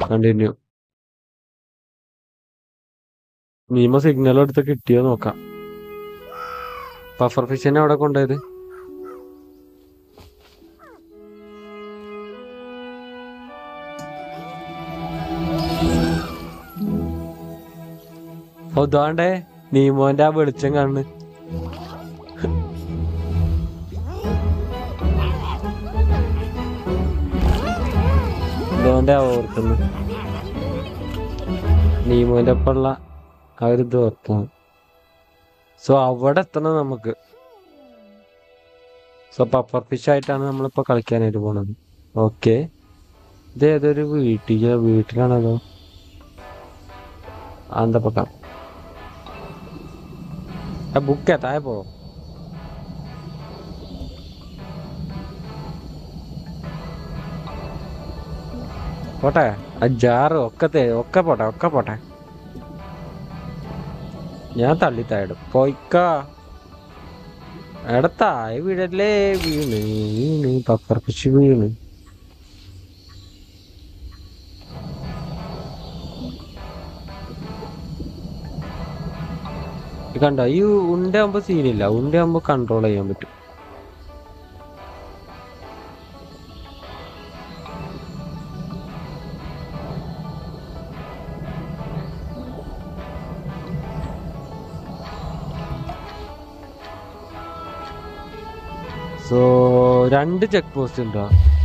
Continue Neema signal എടുത്ത് കിട്ടിയോ നോക്കാം പഫർ ഫിഷിനെ അവിടെ കൊണ്ടുപോയത് ഒതാണ്ടേ നീമോന്റെ ആ വെളിച്ചം കാണുന്നു ഇതോന്റെ ഓർക്കുന്നു നീമോന്റെ ഒപ്പമുള്ള ആ ഒരു ഇത് ഓർക്കണം സോ അവിടെ എത്തണം നമുക്ക് സോ പപ്പർ ഫിഷ് ആയിട്ടാണ് നമ്മളിപ്പോ കളിക്കാനായിട്ട് പോണത് ഓക്കെ ഇത് ഏതൊരു വീട്ടില വീട്ടിലാണല്ലോ എന്താ പക്ക ബുക്ക് താഴെ പോ പോട്ടെ ആ ജാറ് ഒക്കെ തേ- ഒക്കെ പോട്ടെ ഒക്കെ പോട്ടെ ഞാൻ തള്ളി താഴെടും പോയിക്ക എടാ താഴെ വീടല്ലേ വീണ് വീണ് പപ്പർ ഫിഷ് വീണ് ഇത് കണ്ടോ ഈ ഉണ്ടയാകുമ്പോ സീനില്ല ഉണ്ടയാകുമ്പോ കൺട്രോൾ ചെയ്യാൻ പറ്റും സോ രണ്ട് ചെക്ക് പോസ്റ്റ് ഉണ്ടോ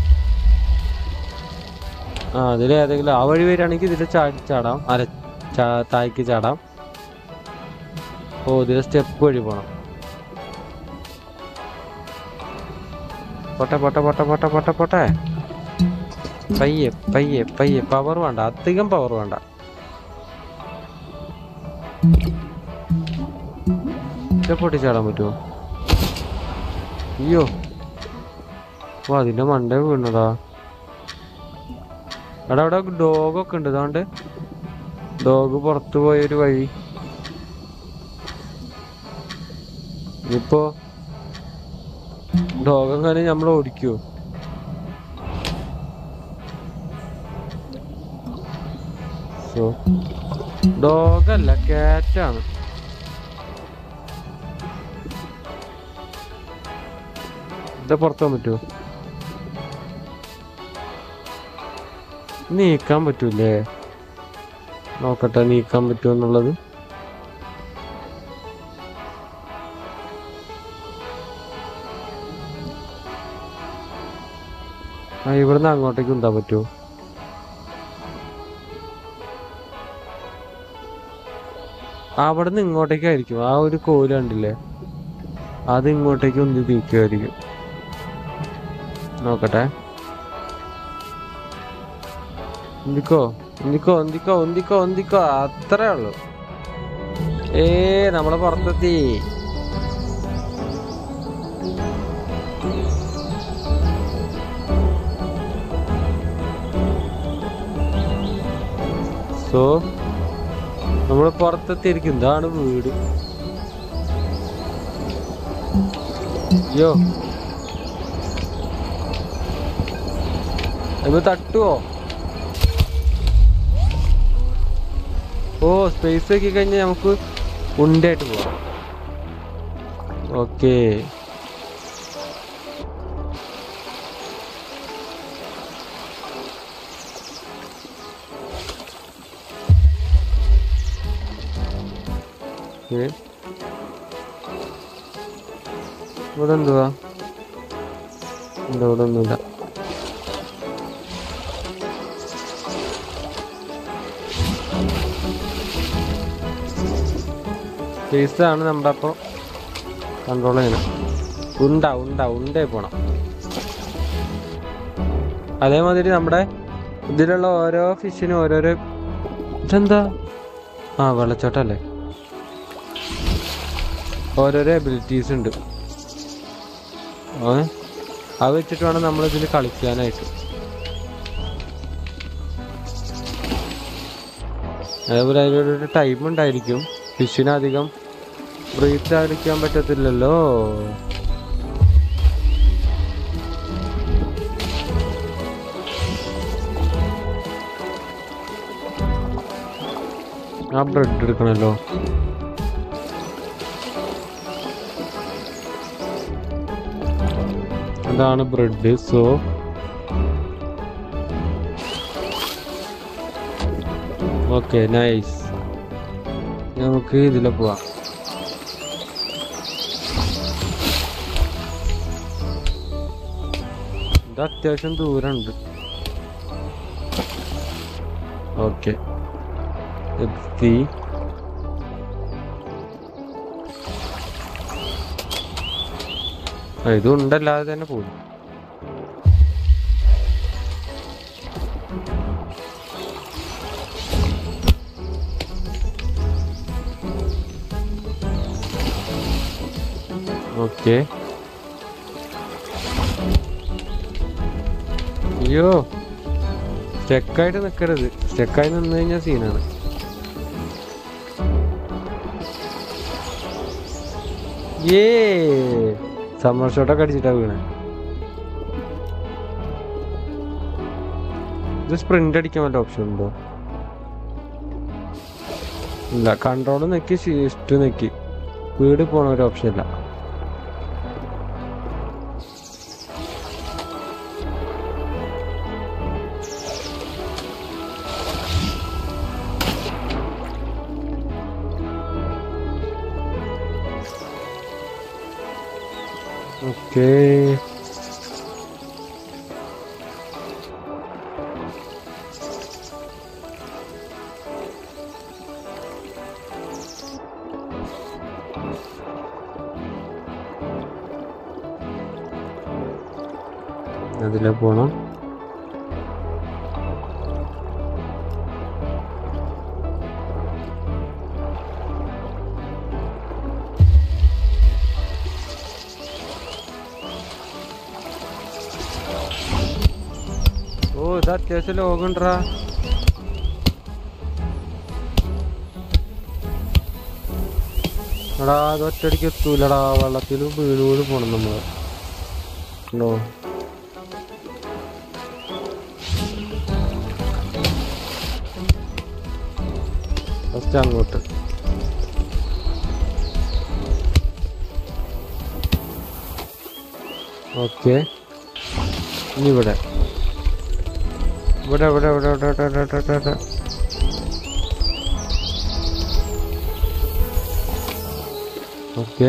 ആ അതിൽ ഏതെങ്കിലും ആ വഴി വരികയാണെങ്കിൽ ഇതിൽ ചാടി ചാടാം അര ചാ- താഴേക്ക് ചാടാം ഓ ഇതിൽ സ്റ്റെപ്പ് വഴി പോണം പോട്ടെ പോട്ടെ പോട്ടെ പോട്ടെ പോട്ടെ പോട്ടെ പയ്യെ പയ്യെ പയ്യെ പവർ വേണ്ട അധികം പവർ വേണ്ട ഇത് പൊട്ടിച്ചാടാൻ പറ്റുമോ അയ്യോ ഓ അതിന്റെ മണ്ട വീണടാ എടാ അവിടെ ഡോഗൊക്കെ ഉണ്ട് അതുകൊണ്ട് ഡോഗ് പുറത്തു പോയൊരു വഴി ഇപ്പോ ഡോഗ് എങ്ങനെ നമ്മൾ ഓടിക്കോ സോ ഡോഗല്ല കാറ്റാണ് ഇത് പുറത്തു പോകാൻ പറ്റുമോ നീക്കാൻ പറ്റൂലേ നോക്കട്ടെ നീക്കാൻ പറ്റുമോ എന്നുള്ളത് ആ ഇവിടുന്ന് അങ്ങോട്ടേക്ക് ഉണ്ടാ പറ്റുമോ അവിടുന്ന് ഇങ്ങോട്ടേക്കായിരിക്കും ആ ഒരു കോല് കണ്ടില്ലേ അത് ഇങ്ങോട്ടേക്ക് ഒന്ന് നീക്കുമായിരിക്കും നോക്കട്ടെ ഒന്നിക്കോ ഒന്നിക്കോ ഒന്നിക്കോ ഒന്നിക്കോ ഒന്നിക്കോ അത്രേ ഉള്ളു ഏ നമ്മളെ പുറത്തെത്തി സോ നമ്മള് പുറത്തെത്തിയിരിക്കും ഇതാണ് വീട് അയ്യോ അത് തട്ടുവോ ഓ സ്പേസ് ആക്കി കഴിഞ്ഞാൽ നമുക്ക് ഉണ്ടായിട്ട് പോവാം ഓക്കേ ഓക്കേ. ഇവിടെ എന്തുവാ ഇല്ല, ഇവിടെ ഒന്നുമില്ല ആണ് നമ്മുടെ അപ്പോൾ കൺട്രോൾ ചെയ്യണം ഉണ്ട ഉണ്ട ഉണ്ടേ പോണം അതേമാതിരി നമ്മുടെ ഇതിലുള്ള ഓരോ ഫിഷിനും ഓരോരോ ഇതെന്താ ആ വെള്ളച്ചാട്ടല്ലേ ഓരോരോ എബിലിറ്റീസ് ഉണ്ട് ഏ അത് വെച്ചിട്ട് വേണം നമ്മൾ ഇതിൽ കളിക്കാനായിട്ട് അതേപോലെ അതിലൊരു ടൈം ഉണ്ടായിരിക്കും ഫിഷിന് അധികം ബ്രീത്ത് അടിക്കാൻ പറ്റത്തില്ലല്ലോ ആ ബ്രെഡ് എടുക്കണല്ലോ അതാണ് ബ്രെഡ് സോ ഓക്കെ നൈസ് നമുക്ക് ഇതിലെ പോവാം ഇത് അത്യാവശ്യം ദൂരമുണ്ട് ഓക്കെ എത്തി ആ, ഇത് ഉണ്ടല്ലാതെ തന്നെ പോകും ഓക്കെ അയ്യോ സ്റ്റെക്കായിട്ട് നിൽക്കരുത് സ്റ്റെക്കായി നിന്ന് കഴിഞ്ഞാൽ സീനാണ് ഏ സമ്മർ ഷോട്ടൊക്കെ അടിച്ചിട്ടാ വീണേ ഇത് സ്പ്രിന്റ് അടിക്കാൻ വല്ല ഓപ്ഷൻ ഉണ്ടോ ഇല്ല കൺട്രോൾ നെക്കി ഷിഫ്റ്റ് നെക്കി വീട് പോണ ഒരു ഓപ്ഷൻ ഇല്ല ഓക്കേ അതിലെ പോണം ഓ ഇത് അത്യാവശ്യം ലോകണ്ടാ എടാ അത് ഒറ്റയടിക്ക് എത്തൂലടാ വെള്ളത്തിൽ വീട് വീട് പോണം നമ്മള് ഉണ്ടോ ഫസ്റ്റ് അങ്ങോട്ട് ഓക്കെ ഇനി ഇവിടെ ഇവിടെ ഇവിടെ ഇവിടെ ഇവിടെ ഇവിടെ ഇവിടെ ഇവിടെ ഇവിടെ ഓക്കെ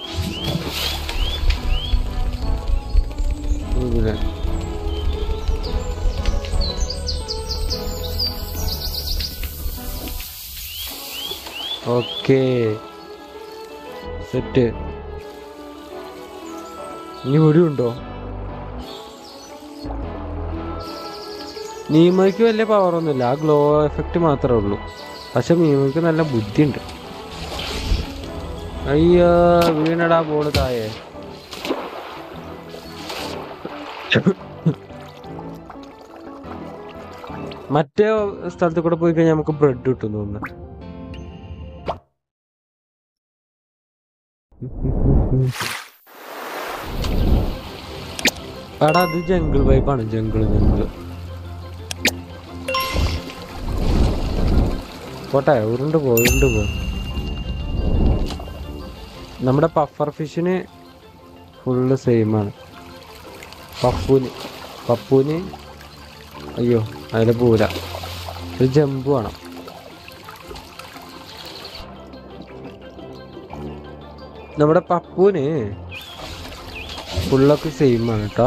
ഇവിടെ ഓക്കെ സെറ്റ് ഇനി ഇവിടെ ഉണ്ടോ മീമോയ്ക്ക് വലിയ പവർ ഒന്നുമില്ല ആ ഗ്ലോ എഫക്റ്റ് മാത്രമേ ഉള്ളൂ പക്ഷെ മീമോയ്ക്ക് നല്ല ബുദ്ധിയുണ്ട് അയ്യോ വീണടാ ബോള് തായേ മറ്റേ സ്ഥലത്ത് കൂടെ പോയി കഴിഞ്ഞാൽ നമുക്ക് ബ്രെഡ് കിട്ടും തോന്നുന്നു എടാ അത് ജംഗിൾ വൈബാണ് ജംഗിൾ ജംഗിൾ പോട്ടെ ഉരുണ്ട് പോ ഉരുണ്ട് പോ നമ്മുടെ പഫർ ഫിഷിന് ഫുള്ള് സെയിം ആണ് പപ്പൂന് പപ്പൂന് അയ്യോ അതിൽ പോരാ ഒരു ജമ്പ് വേണം നമ്മുടെ പപ്പൂന് ഫുള്ളൊക്കെ സെയിം ആണ് കേട്ടോ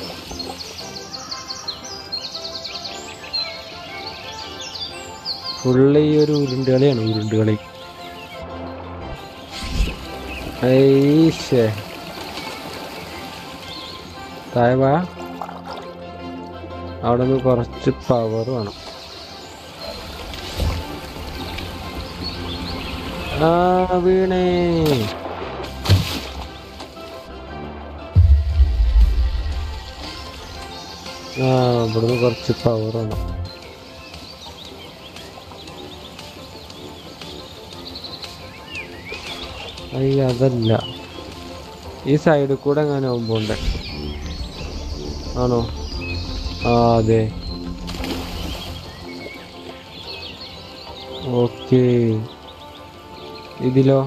ഫുള്ള് ഈ ഒരു ഉരുണ്ടുകളിയാണ് ഉരുണ്ടുകളി ഐശേ താഴെ വാ അവിടെ നിന്ന് കുറച്ച് പവർ വേണം ആ വീണേ ആ ഇവിടുന്ന് കുറച്ച് പവർ വേണം അയ്യ അതല്ല ഈ സൈഡിൽ കൂടെ എങ്ങനെ പോകുമ്പോണ്ട് ആണോ ആ അതെ ഓക്കെ ഇതിലോ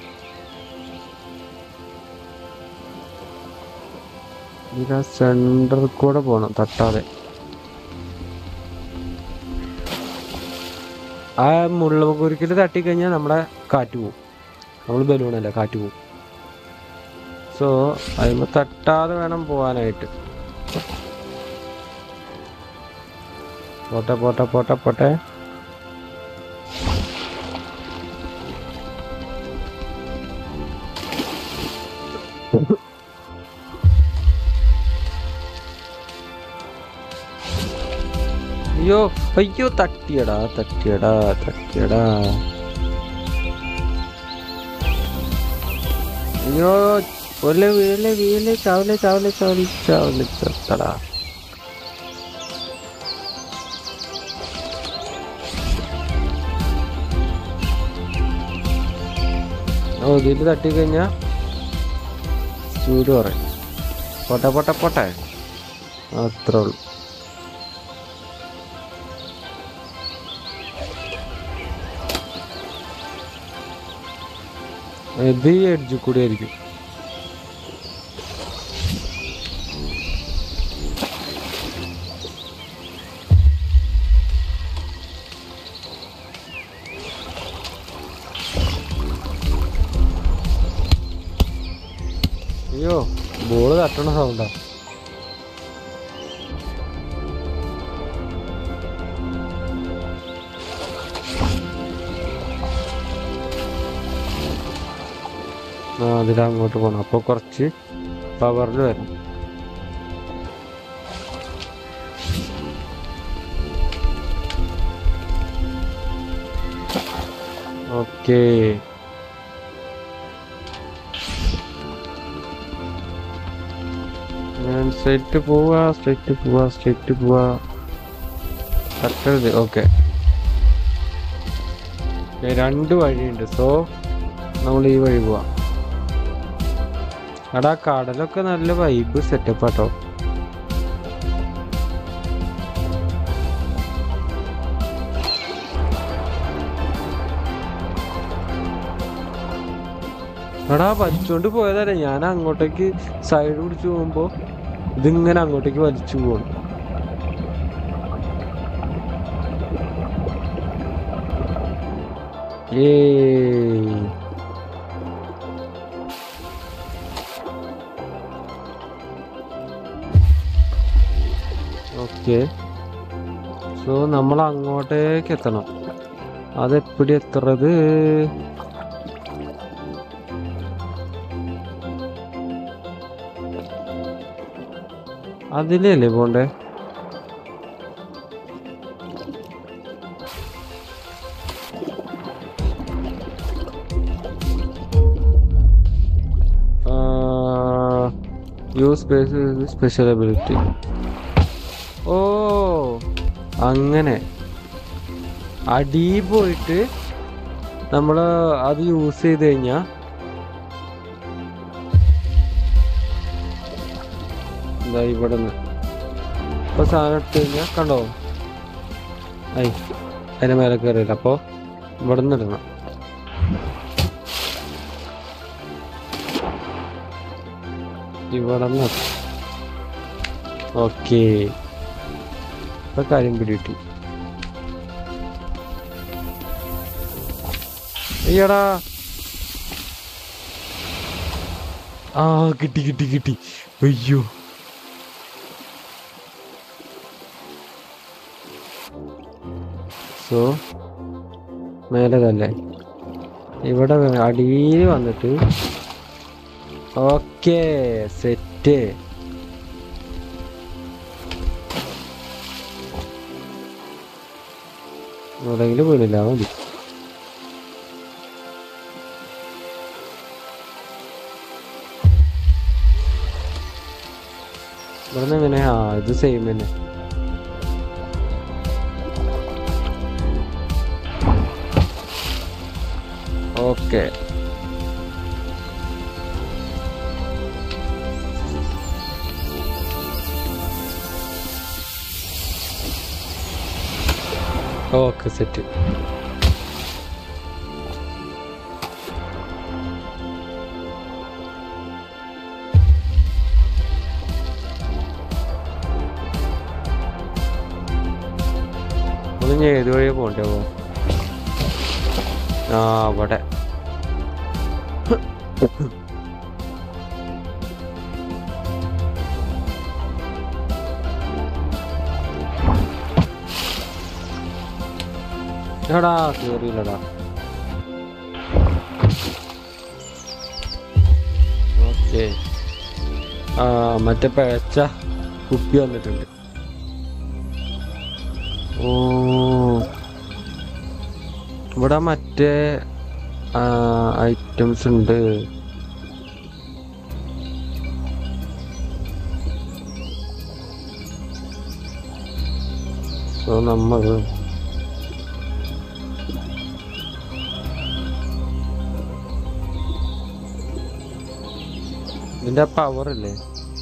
ഇതിലാ സെന്ററിൽ കൂടെ പോണം തട്ടാതെ ആ മുള്ളകുരുക്കിൽ തട്ടിക്കഴിഞ്ഞാൽ നമ്മുടെ കാറ്റ് പോവും നമ്മൾ ബലൂണല്ല കാറ്റ് പോവും സോ അതിന് തട്ടാതെ വേണം പോവാനായിട്ട് പോട്ടെ പോട്ടെ പോട്ടെ പോട്ടെ അയ്യോ അയ്യോ തട്ടിയടാ തട്ടിയടാ തട്ടിയടാ അയ്യോ ഒല്ലേ വീഴല്ലേ വീഴല്ലേ ചാവലെ ചാവലെ ചാവലെ ചാവലെ ചത്തടാ ഓ ഇതിൽ തട്ടിക്കഴിഞ്ഞാ ചൂട് പറയും പോട്ടെ പോട്ടെ പോട്ടെ അത്രേ ഉള്ളൂ ഇത് ഈ എഡ്ജിൽ കൂടി ആയിരിക്കും അയ്യോ ബോള് തട്ടണ സൗണ്ടാ ആ അതിൽ അങ്ങോട്ട് പോകണം അപ്പോൾ കുറച്ച് പവറിൽ വരണം ഓക്കേ ഞാൻ സ്ട്രേറ്റ് പോവാ സ്ട്രേറ്റ് പോവാ സ്ട്രേറ്റ് പോവാ തട്ടരുത് ഓക്കെ രണ്ട് വഴിയുണ്ട് സോ നമ്മൾ ഈ വഴി പോവാം എടാ കടലൊക്കെ നല്ല വൈബ് സെറ്റപ്പ് ആട്ടോ എടാ വലിച്ചോണ്ട് പോയതല്ലേ ഞാൻ അങ്ങോട്ടേക്ക് സൈഡ് പിടിച്ചു പോകുമ്പോ ഇതിങ്ങനെ അങ്ങോട്ടേക്ക് വലിച്ചു പോകണം ഏയ് ഓക്കെ സോ നമ്മൾ അങ്ങോട്ടേക്ക് എത്തണം അതെപ്പിടി എത്തുന്നത് അതിലല്ലേ പോണ്ടേ യൂസ് സ്പെഷ്യൽ എബിലിറ്റി ഓ അങ്ങനെ അടി പോയിട്ട് നമ്മൾ അത് യൂസ് ചെയ്ത് കഴിഞ്ഞാ എന്താ ഇവിടെ നിന്ന് ഇപ്പൊ സാധനം എടുത്തു കഴിഞ്ഞാ കണ്ടോ ഐ അതിന്റെ മേലെ കയറിയില്ല അപ്പൊ ഇവിടെ നിന്ന് ഇടണം ഇവിടെ നിന്ന് ഓക്കേ ഇപ്പൊ കാര്യം പിടികിട്ടി അയ്യടാ ആ കിട്ടി കിട്ടി കിട്ടി അയ്യോ സോ മേലെ തന്നെ ഇവിടെ അടിയിൽ വന്നിട്ട് ഓക്കേ സെറ്റ് എവിടെയെങ്കിലും വീണില്ല മതി ഇവിടുന്ന് എങ്ങനെ ആ ഇത് സെയിം തന്നെ ഓക്കെ ഓക്കെ സെറ്റ് ഇനി ഏത് വഴിയാ പോണ്ടേ പോ ആ അവിടെ എടാ കേറിയില്ലടാ ഓക്കെ ആ മറ്റേ പഴച്ച കുപ്പി വന്നിട്ടുണ്ട് ഓ ഇവിടെ മറ്റേ ഐറ്റംസ് ഉണ്ട് സോ നമ്മൾ ഇതിന്റെ പവർ ഇല്ലേ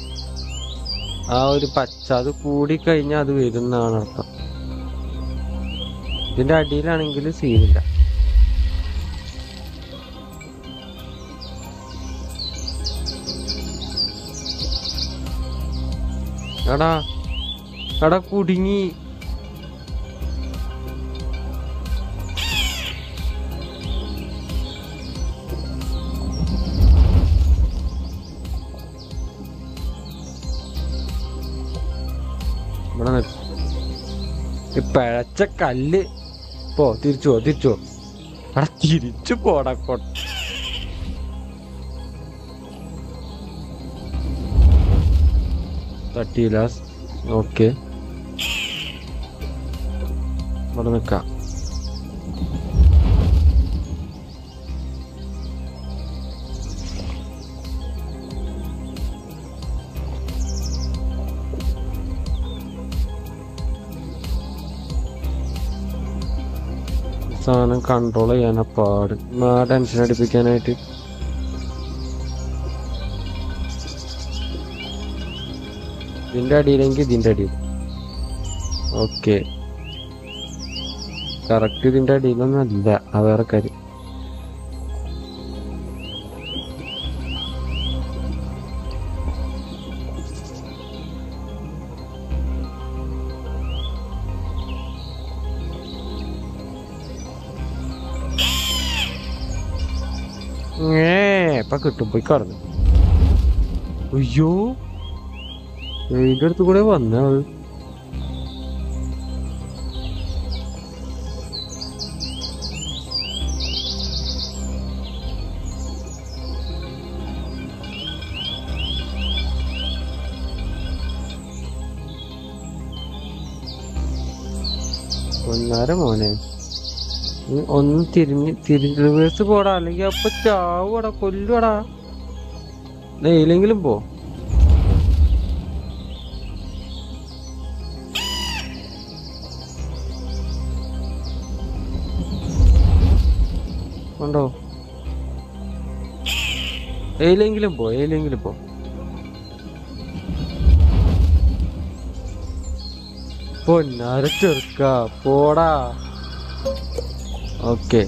ആ ഒരു പച്ച അത് കൂടി കഴിഞ്ഞാൽ അത് വരുന്നതാണ് അർത്ഥം ഇതിന്റെ അടിയിലാണെങ്കിൽ സീനില്ല എടാ എടാ കുടുങ്ങി ഇവിടെ നിക്ക്. ഈ പിഴച്ച കല്ല് പോ തിരിച്ചു പോ തിരിച്ചു പോ എടാ തിരിച്ചു പോടാ കൊ തട്ടിയില്ല ഓക്കെ ഇവിടെ നിക്കാം സാധനം കൺട്രോൾ ചെയ്യാനാ പാട് ആ ടെൻഷൻ അടിപ്പിക്കാനായിട്ട് ഇതിന്റെ അടിയിലെങ്കിൽ ഇതിന്റെ അടിയിൽ ഓക്കെ കറക്റ്റ് ഇതിന്റെ അടിയിലൊന്നും അല്ല ആ വേറെ കാര്യം ഏ ഇപ്പൊ കിട്ടും പോയി കടന്നു അയ്യോ ഇതിന്റെ അടുത്ത് കൂടെ വന്ന അത് ഒന്നര മോനെ നീ ഒന്ന് തിരിഞ്ഞ് തിരിഞ്ഞ് റിവേഴ്സ് പോടാ അല്ലെങ്കിൽ അപ്പൊ ചാവൂടാ കൊല്ലുവാടാ നെയ്യിലെങ്കിലും പോ ഉണ്ടോ ഏലെങ്കിലും പോ ഏലെങ്കിലും പോ പൊന്നാര ചെറുക്ക പോടാ ഓക്കെ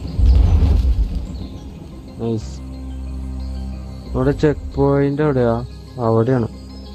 നൈസ് അവിടെ ചെക്ക് പോയിന്റ് എവിടെയാ അവിടെയാണ്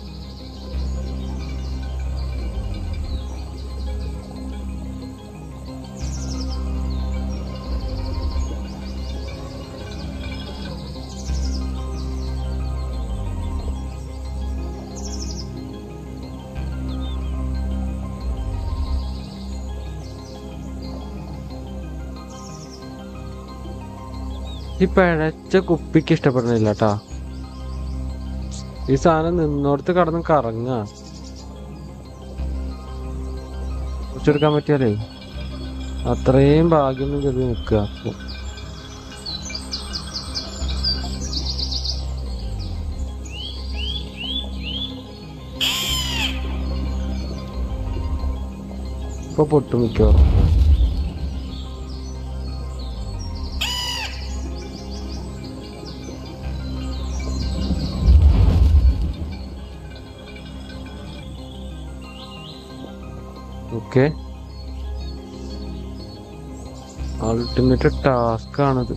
ഈ പിഴച്ച കുപ്പിക്ക് ഇഷ്ടപ്പെടുന്നില്ല കേട്ടാ ഈ സാധനം നിന്നോടത്ത് കടന്ന് കറങ്ങ കുറിച്ചെടുക്കാൻ പറ്റിയാലേ അത്രയും ഭാഗ്യം കരുതി നിൽക്കുക ഇപ്പൊ പൊട്ടും മിക്കവാറും ഓക്കെ അൾട്ടിമേറ്റ് ടാസ്ക് ആണത്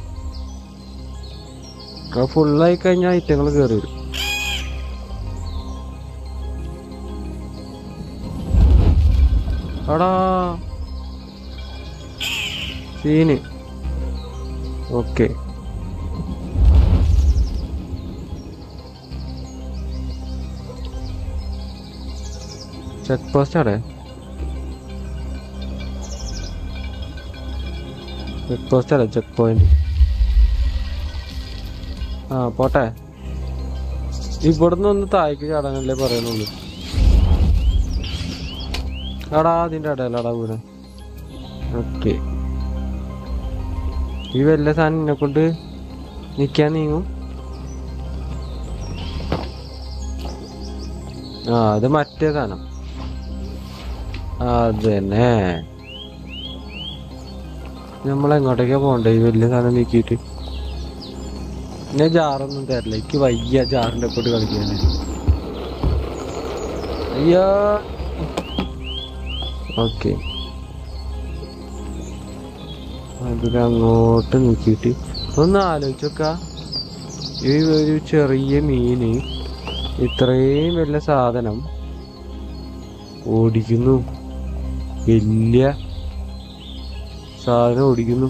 ഫുള്ളായി കഴിഞ്ഞാൽ ഐറ്റങ്ങൾ കയറി വരും എടാ സീന് ഓക്കെ ചെക്ക് പോസ്റ്റ് അവിടെ ചെക്ക് പോസ്റ്റ് അല്ല ചെക്ക് പോയിന്റ് ആ പോട്ടെ ഇവിടുന്ന് ഒന്ന് താഴേക്ക് ചാടാനല്ലേ പറയുന്നുള്ളൂ എടാ അതിന്റെ ഇടയിലടാ വീട് ഓക്കെ ഈ വല്ല സാധനം എന്നെ കൊണ്ട് നിക്കാൻ നീങ്ങും ആ അത് മറ്റേ സാധനം അത് തന്നെ നമ്മളെങ്ങോട്ടേക്കാ പോണ്ടേ ഈ വലിയ സാധനം നീക്കിയിട്ട് ഞാൻ ജാറൊന്നും തരില്ല എനിക്ക് വയ്യ ജാറിന്റെ കൂട്ട് കളിക്കാന് അയ്യോ ഓക്കെ അതിലങ്ങോട്ട് നീക്കിയിട്ട് ഒന്ന് ആലോചിച്ചോക്ക ഈ ഒരു ചെറിയ മീന് ഇത്രയും വലിയ സാധനം ഓടിക്കുന്നു വലിയ സാധനം ഓടിക്കുന്നു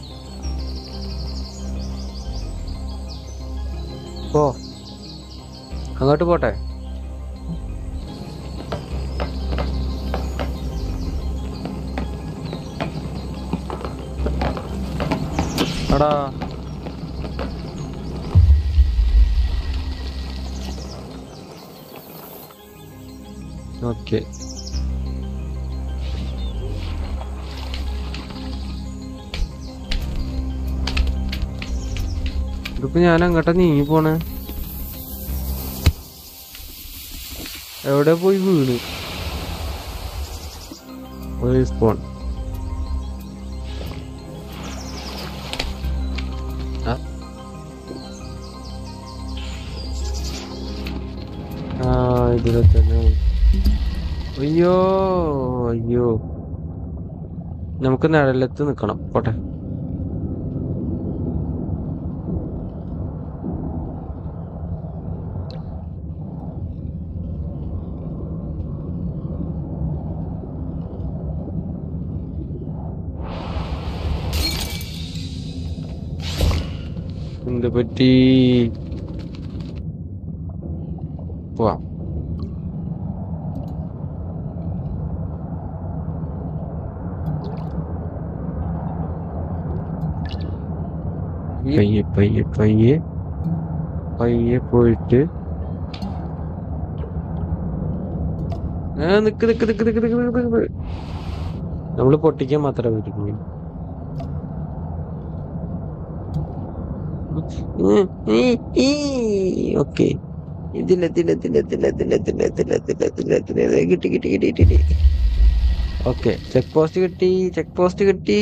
പോ അങ്ങോട്ട് പോട്ടെ എടാ ഓക്കെ ഇതിപ്പോ ഞാൻ അങ്ങോട്ടാ നീങ്ങി പോണേ എവിടെ പോയി വീണ് ഒരു സ്പോൺ ആ ഇതിലെ തന്നെ അയ്യോ അയ്യോ നമുക്ക് നിഴലത്ത് നിക്കണം പോട്ടെ എന്ത് പറ്റി പോവാം പയ്യെ പയ്യെ പയ്യെ പയ്യെ പോയിട്ട് ആ നിക്ക് നിക്ക് നിക്ക് നിക്ക് നിക്ക് നിക്ക് നിക്ക് നമ്മള് പൊട്ടിക്കാൻ മാത്രമേ പറ്റുള്ളൂ ഓക്കെ ഇതില്ല ഇതില്ല ഇതില്ല ഇതില്ല ഇതില്ല ഇതില്ല ഇതില്ല ഇതില്ല ഇതില്ല ഇതില്ല കിട്ടി കിട്ടി കിട്ടി കിട്ടി ഓക്കെ ചെക്ക് പോസ്റ്റ് കിട്ടി ചെക്ക് പോസ്റ്റ് കിട്ടി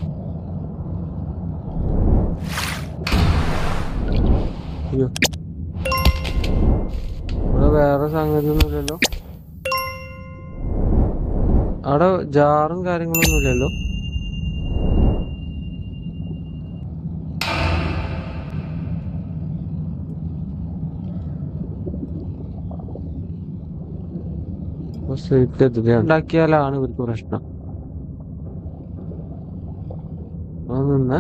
അയ്യോ ഇവിടെ വേറെ സംഗതി ഒന്നുമില്ലല്ലോ അവിടെ ജാറും കാര്യങ്ങളൊന്നും ഇല്ലല്ലോ ഉണ്ടാക്കിയാലാണ് ഇവർക്ക് പ്രശ്നം അതൊന്ന്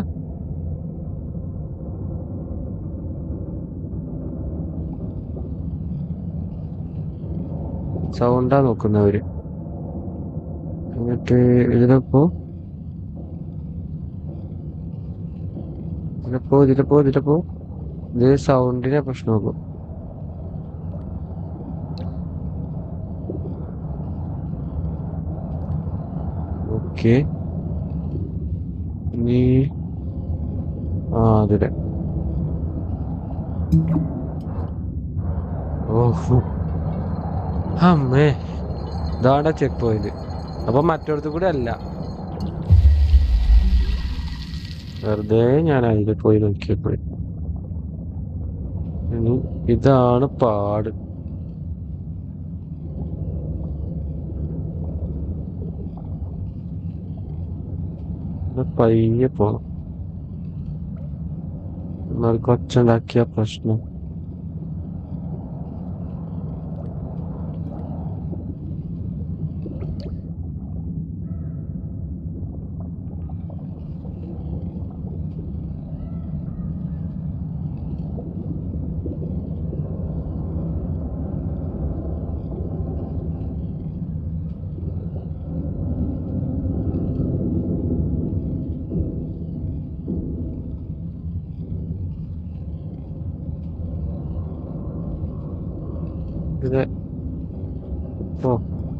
സൗണ്ടാ നോക്കുന്നവര് എന്നിട്ട് ഇതിലപ്പോ ഇതിലപ്പോ ഇതിലപ്പോ ഇതിലപ്പോ ഇത് സൗണ്ടിനെ പ്രശ്നം നോക്കും ഓക്കെ നീ ആ അതിലെ ഓഹോ അമ്മേ ഇതാണ് ചെക്ക് പോയിന്റ് അപ്പൊ മറ്റൊടത്ത് കൂടെ അല്ല വെറുതെ ഞാൻ അതിൽ പോയി നോക്കിയപ്പോഴേ ഇനി ഇതാണ് പാട് ഇത് പയ്യെ പോണം എന്നാൽ കൊച്ചുണ്ടാക്കിയ പ്രശ്നം ഇത് ഓ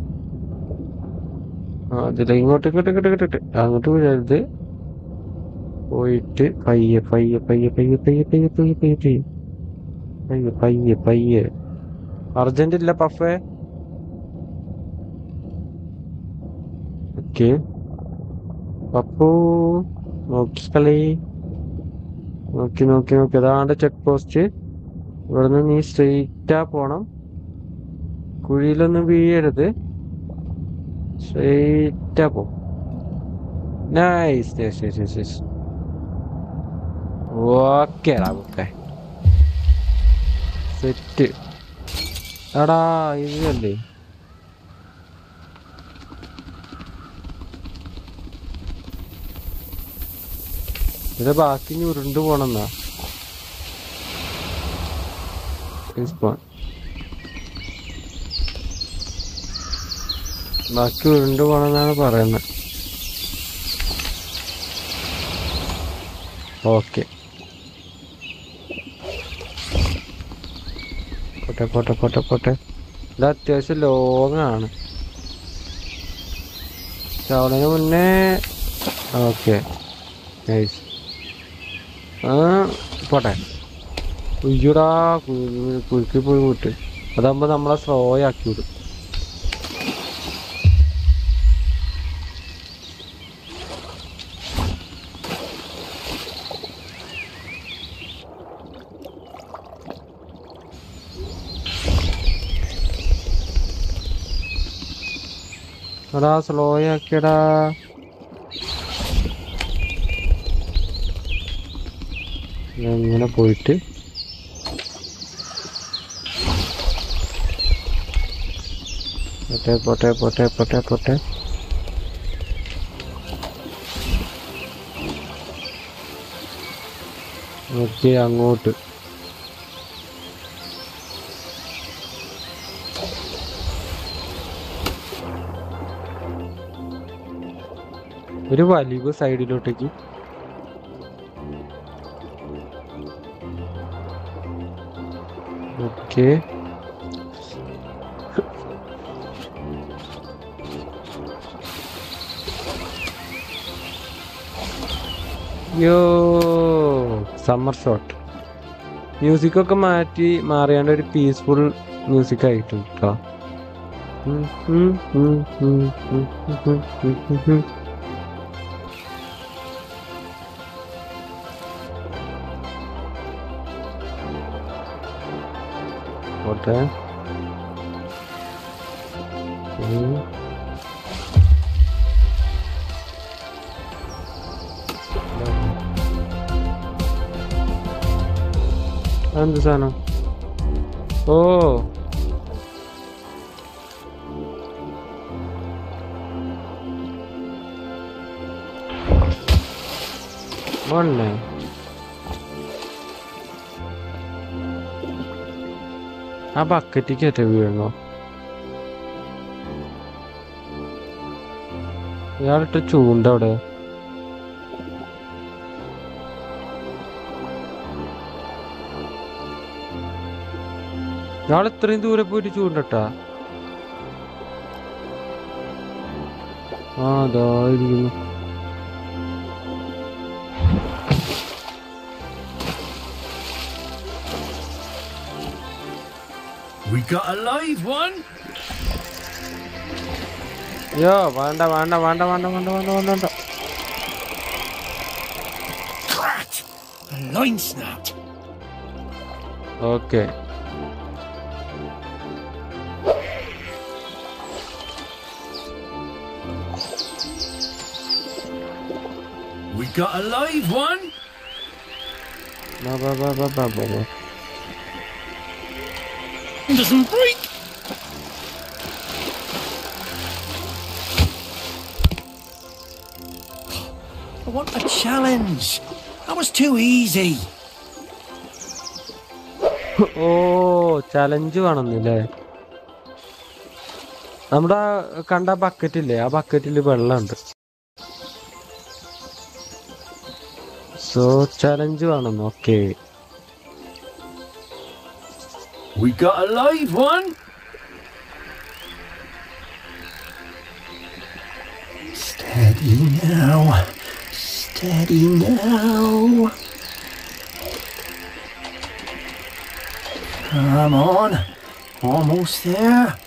ആ ഇതിലെ ഇങ്ങോട്ട് ഇങ്ങോട്ട് ഇങ്ങോട്ട് ഇങ്ങോട്ട് അങ്ങോട്ട് വീഴരുത് പോയിട്ട് പയ്യെ പയ്യെ പയ്യെ പയ്യെ പയ്യെ പയ്യെ പയ്യെ പയ്യെ പയ്യെ പയ്യെ പയ്യെ പയ്യെ അർജന്റ് ഇല്ല പഫേ ഓക്കെ പപ്പു നോക്കി കളി നോക്കി നോക്കി നോക്കി അതാണ്ട് ചെക്ക് പോസ്റ്റ് ഇവിടുന്ന് നീ സ്ട്രെയിറ്റാ പോണം കുഴിയിലൊന്നും വീഴരുത് സ്ട്രെയിറ്റാ പോ nice yes yes yes yes ഓക്കേടാ ഓക്കെ സെറ്റ് എടാ ഇതല്ലേ ഇത് ബാക്കി ഇനി ഉരുണ്ട് പോണെന്നാ Respawn. ബാക്കി ഉരുണ്ട് പോണെന്നാണ് പറയുന്നത് ഓക്കെ പോട്ടെ പോട്ടെ പോട്ടെ പോട്ടെ ഇത് അത്യാവശ്യം ലോങ് ആണ് ചാവണതിന് മുന്നേ ഓക്കെ നൈസ് ആ പോട്ടെ ഉയ്യടാ കുരുക്കി പോയി വിട്ട് അതാകുമ്പോ നമ്മളെ സ്ലോ ആക്കി വിടും എടാ സ്ലോ ആക്കിയടാ ഇങ്ങനെ പോയിട്ട് പോട്ടെ പോട്ടെ പോട്ടെ പോട്ടെ പോട്ടെ ഓക്കെ അങ്ങോട്ട് ഒരു വലിവ് സൈഡിലോട്ടേക്ക് okay yo summer shot music ഒക്കെ മാറ്റി മാറിയാണ്ട് ഒരു പീസ്ഫുൾ മ്യൂസിക് ആയിട്ടുണ്ട് കേട്ടോ പോട്ടെ ഉം. അതെന്ത് സാധനം ഓ മണ്ണേ ആ ബക്കറ്റിക്ക് ഏറ്റ വീഴണോ ഇയാളിട്ട് ചൂണ്ട അവിടെ ഇയാൾ ഇത്രയും ദൂരെ പോയിട്ട് ചൂണ്ടട്ടാ ആ അതാ ഇരിക്കുന്നു We got a live one. യോ വേണ്ട വേണ്ട വേണ്ട വേണ്ട വേണ്ട വേണ്ട വേണ്ട വേണ്ട Crat! A line snapped. Okay We got a live one. ബാ ബാ ബാ ബാ ബാ ബാ ബാ Doesn't break. I want a challenge. That was too easy. ഓ ചലഞ്ച് വേണമെന്നില്ലേ നമ്മുടെ ആ കണ്ട ബക്കറ്റ് ഇല്ലേ ആ ബക്കറ്റിൽ വെള്ളമുണ്ട് സോ ചലഞ്ച് വേണം okay We got a live one. now. Steady now. Come on. Almost there.